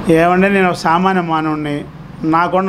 ఏమంటే నేను ఒక సామాన్య మానవుడిని నాకున్న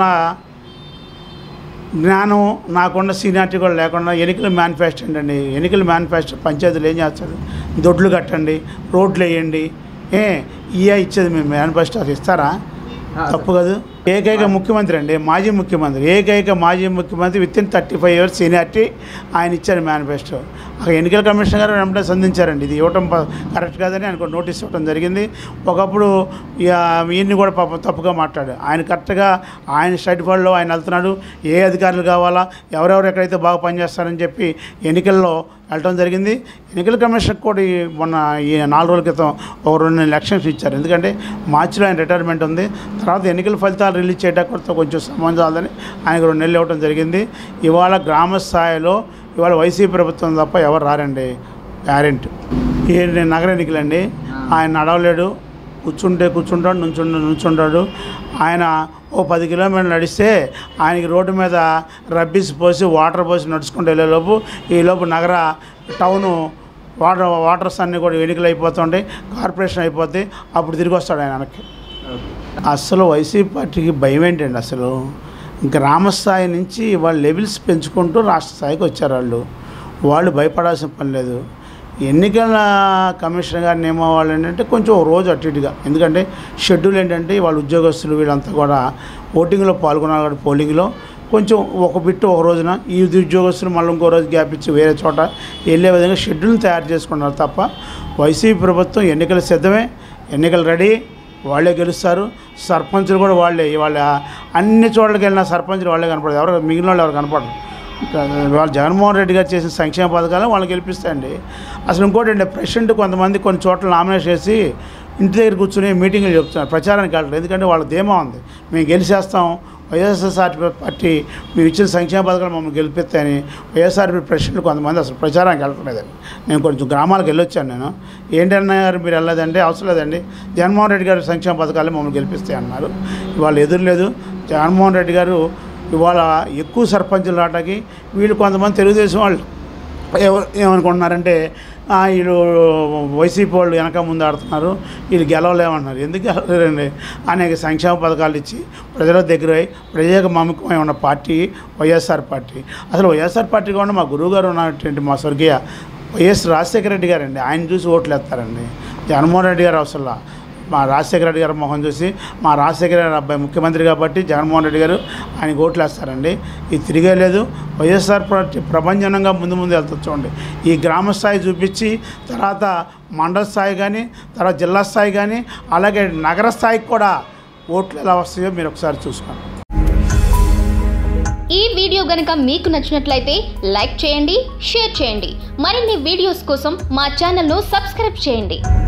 జ్ఞానం నాకున్న సీనియారిటీ కూడా లేకుండా ఎన్నికల మేనిఫెస్టో ఏంటండి ఎన్నికల మేనిఫెస్టో పంచాయతీలు ఏం చేస్తారు దొడ్లు కట్టండి రోడ్లు వేయండి ఏ ఇయా ఇచ్చేది మేము మేనిఫెస్టో అది ఇస్తారా తప్పు కాదు ఏకైక ముఖ్యమంత్రి అండి మాజీ ముఖ్యమంత్రి ఏకైక మాజీ ముఖ్యమంత్రి within thirty five years seniority ఆయన ఇచ్చారు మేనిఫెస్టో అక్కడ ఎన్నికల కమిషన్ గారు వెంటనే సంధించారండి ఇది ఇవ్వటం ప- కరెక్ట్ కాదని ఆయనకు నోటీస్ ఇవ్వడం జరిగింది ఒకప్పుడు ఇక ఈయన్ని కూడా పాపం తప్పుగా మాట్లాడు ఆయన కరెక్ట్గా ఆయన స్టడీ ఫండ్లో ఆయన వెళ్తున్నాడు ఏ అధికారులు కావాలా ఎవరెవరు ఎక్కడైతే బాగా పనిచేస్తారని చెప్పి ఎన్నికల్లో వెళ్ళటం జరిగింది ఎన్నికల కమిషన్ కూడా ఈ మొన్న ఈ నాలుగు రోజుల క్రితం ఒక రెండు ఎలక్షన్స్ ఇచ్చారు ఎందుకంటే మార్చిలో ఆయన రిటైర్మెంట్ ఉంది తర్వాత ఎన్నికల ఫలితాలు రిలీజ్ చేయడానికి కొంచెం సంబంధం కాదని ఆయనకు రెండు నెలలు ఇవ్వడం జరిగింది ఇవాళ గ్రామ స్థాయిలో ఇవాళ వైసీపీ ప్రభుత్వం తప్ప ఎవరు రారండి గ్యారెంట్ ఈ నగర ఎన్నికలండి ఆయన నడవలేడు కూర్చుంటే కూర్చుంటాడు నుంచుంటే నుంచుంటాడు ఆయన ఓ పది కిలోమీటర్లు నడిస్తే ఆయనకి రోడ్డు మీద రబ్బీస్ పోసి వాటర్ పోసి నడుచుకుంటూ వెళ్ళేలోపు ఈలోపు నగర టౌను వాటర్ వాటర్స్ అన్నీ కూడా ఎన్నికలు అయిపోతుంటాయి కార్పొరేషన్ అయిపోతే అప్పుడు తిరిగి వస్తాడు ఆయన వెనక్కి అసలు వైసీపీ పార్టీకి భయం ఏంటండి అసలు గ్రామ స్థాయి నుంచి వాళ్ళ లెవెల్స్ పెంచుకుంటూ రాష్ట్ర స్థాయికి వచ్చారు వాళ్ళు వాళ్ళు భయపడాల్సిన పని లేదు ఎన్నికల కమిషన్ గారు నియమం వాళ్ళు ఏంటంటే కొంచెం ఒక రోజు అటు ఇటుగా ఎందుకంటే షెడ్యూల్ ఏంటంటే వాళ్ళ ఉద్యోగస్తులు వీళ్ళంతా కూడా ఓటింగ్లో పాల్గొన్నారు కాబట్టి పోలింగ్లో కొంచెం ఒక బిట్టు ఒక రోజున ఈ ఉద్యోగస్తులు మళ్ళీ ఇంకో రోజు గ్యాప్ ఇచ్చి వేరే చోట వెళ్ళే విధంగా షెడ్యూల్ని తయారు చేసుకున్నారు తప్ప వైసీపీ ప్రభుత్వం ఎన్నికలు సిద్ధమే ఎన్నికలు రెడీ వాళ్ళే గెలుస్తారు సర్పంచులు కూడా వాళ్ళే వాళ్ళ అన్ని చోట్లకి వెళ్ళిన సర్పంచులు వాళ్ళే కనపడదు ఎవరు మిగిలిన వాళ్ళు ఎవరు కనపడరు ఇంకా వాళ్ళు జగన్మోహన్ రెడ్డి గారు చేసిన సంక్షేమ పథకాలు వాళ్ళకి గెలిపిస్తాయండి అసలు ఇంకోటి అండి ప్రెసిడెంట్ కొంతమంది కొన్ని చోట్ల నామినేషన్ చేసి ఇంటి దగ్గర కూర్చుని మీటింగ్లు చెప్తున్నారు ప్రచారానికి వెళ్ళరు ఎందుకంటే వాళ్ళ ధీమా ఉంది మేము గెలిచేస్తాం వైఎస్ఆర్సీపీ పార్టీ మేము ఇచ్చిన సంక్షేమ పథకాలు మమ్మల్ని గెలిపిస్తాయని వైఎస్ఆర్పీ ప్రెసిడెంట్ కొంతమంది అసలు ప్రచారానికి వెళ్ళట్లేదండి నేను కొంచెం గ్రామాలకు వెళ్ళొచ్చాను నేను ఏంటన్నా గారు మీరు వెళ్ళలేదండి అవసరం లేదండి జగన్మోహన్ రెడ్డి గారు సంక్షేమ పథకాలు మమ్మల్ని గెలిపిస్తాయి అన్నారు ఇవాళ ఎదురులేదు జగన్మోహన్ రెడ్డి గారు ఇవాళ ఎక్కువ సర్పంచులు రావటానికి వీళ్ళు కొంతమంది తెలుగుదేశం వాళ్ళు ఏమ- ఏమనుకుంటున్నారంటే "ఆ, వీళ్ళు వైసీపీ వాళ్ళు వెనక ముందు ఆడుతున్నారు వీళ్ళు గెలవలేమన్నారు ఎందుకు గెలవలేరండి అనేక సంక్షేమ పథకాలు ఇచ్చి ప్రజల దగ్గర అయి ప్రజలకు మమకమై ఉన్న పార్టీ వైఎస్ఆర్ పార్టీ అసలు వైఎస్ఆర్ పార్టీ కూడా మా గురువుగారు ఉన్నటువంటి మా స్వర్గీయ వైఎస్ రాజశేఖర రెడ్డి గారండి ఆయన చూసి ఓట్లు వేస్తారండి జగన్మోహన్ రెడ్డి గారు అసలు మా రాజశేఖర రెడ్డి గారి మొహం చూసి మా రాజశేఖర గారి అబ్బాయి ముఖ్యమంత్రి కాబట్టి జగన్మోహన్ రెడ్డి గారు ఆయన ఓట్లు వేస్తారండి ఇది తిరిగే లేదు వైఎస్ఆర్ పార్టీ ప్రపంచనంగా ముందు ముందు వెళ్తుంది చూడండి ఈ గ్రామ స్థాయి చూపించి తర్వాత మండల స్థాయి కానీ తర్వాత జిల్లా స్థాయి కానీ అలాగే నగర స్థాయికి కూడా ఓట్లు ఎలా వస్తాయో మీరు ఒకసారి చూసుకోండి ఈ వీడియో గనుక మీకు నచ్చినట్లయితే లైక్ చేయండి షేర్ చేయండి మరిన్ని వీడియోస్ కోసం మా ఛానల్ను సబ్స్క్రైబ్ చేయండి